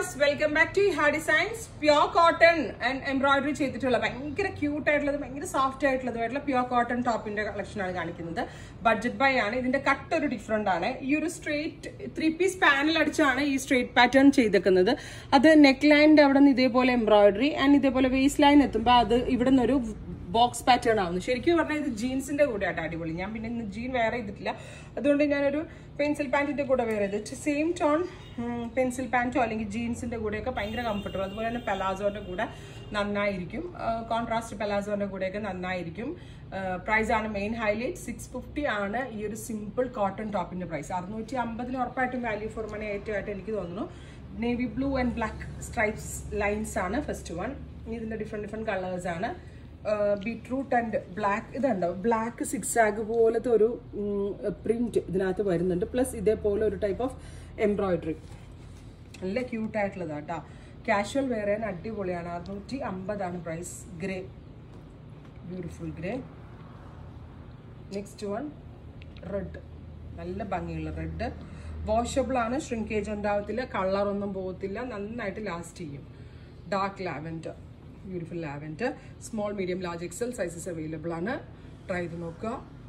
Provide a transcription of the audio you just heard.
viewers welcome back to ഹാ designs pure cotton and embroidery ചെയ്തിട്ടുള്ള ഭയങ്കര ക്യൂട്ട് ആയിട്ടുള്ളത് ഭയങ്കര സോഫ്റ്റ് ആയിട്ടുള്ളതുമായിട്ടുള്ള പ്യോർ കോട്ടൺ ടോപ്പിന്റെ കളക്ഷൻ ആണ് കാണിക്കുന്നത് ബഡ്ജറ്റ് ബൈ ആണ് ഇതിന്റെ കട്ട് ഒരു ഡിഫറെന്റ് ആണ് ഈ ഒരു സ്ട്രേറ്റ് ത്രീ പീസ് പാനൽ അടിച്ചാണ് ഈ സ്ട്രേറ്റ് പാറ്റേൺ ചെയ്തേക്കുന്നത് അത് നെക്ക് ലൈനിന്റെ അവിടെ നിന്ന് ഇതേപോലെ എംബ്രോയിഡറി ആൻഡ് ഇതേപോലെ വേസ്റ്റ് ലൈൻ എത്തുമ്പോൾ അത് ഇവിടെ നിന്നൊരു ബോക്സ് പാറ്റേൺ ആവുന്നു ശരിക്കും പറഞ്ഞാൽ ഇത് ജീൻസിന്റെ കൂടെ ആയിട്ട് അടിപൊളി ഞാൻ പിന്നെ ഇന്ന് ജീൻ വേറെ ചെയ്തിട്ടില്ല അതുകൊണ്ട് ഞാനൊരു പെൻസിൽ പാൻറ്റിന്റെ കൂടെ വേറെ ചെയ്ത് സെയിം ടോൺ പെൻസിൽ പാൻറ്റോ അല്ലെങ്കിൽ ജീൻസിന്റെ കൂടെയൊക്കെ ഭയങ്കര കംഫർട്ടബിൾ അതുപോലെ തന്നെ പെലാസോന്റെ കൂടെ നന്നായിരിക്കും കോൺട്രാസ്റ്റ് പെലാസോന്റെ കൂടെയൊക്കെ നന്നായിരിക്കും പ്രൈസ് ആണ് മെയിൻ ഹൈലൈറ്റ് സിക്സ് ഫിഫ്റ്റി ആണ് ഈ ഒരു സിമ്പിൾ കോട്ടൺ ടോപ്പിന്റെ പ്രൈസ് അറുന്നൂറ്റി അമ്പതിന് ഉറപ്പായിട്ടും വാല്യൂ ഫോർ മണി ഏറ്റവുമായിട്ട് എനിക്ക് തോന്നുന്നു navy blue and black stripes lines ആണ് ഫസ്റ്റ് വൺ ഇതിന്റെ ഡിഫറെന്റ് ഡിഫറെന്റ് കളേഴ്സ് ആണ് ബീട്രൂട്ട് ആൻഡ് ബ്ലാക്ക് ഇതുണ്ടോ ബ്ലാക്ക് സിക്സ് ആഗ് പോലത്തെ ഒരു പ്രിന്റ് ഇതിനകത്ത് വരുന്നുണ്ട് പ്ലസ് ഇതേപോലെ ഒരു ടൈപ്പ് ഓഫ് എംബ്രോയിഡറി നല്ല ക്യൂട്ട് ആയിട്ടുള്ളതാ കേട്ടോ കാഷ്വൽ വേറെ അടിപൊളിയാണ് അറുന്നൂറ്റി അമ്പതാണ് price grey beautiful grey next one red നല്ല ഭംഗിയുള്ള റെഡ് വാഷബിൾ ആണ് ഷ്രിങ്കേജ് ഉണ്ടാവത്തില്ല കളറൊന്നും പോകത്തില്ല നന്നായിട്ട് ലാസ്റ്റ് ചെയ്യും dark lavender beautiful lavender small medium large XL sizes available ആണ് ട്രൈ ചെയ്ത് നോക്കുക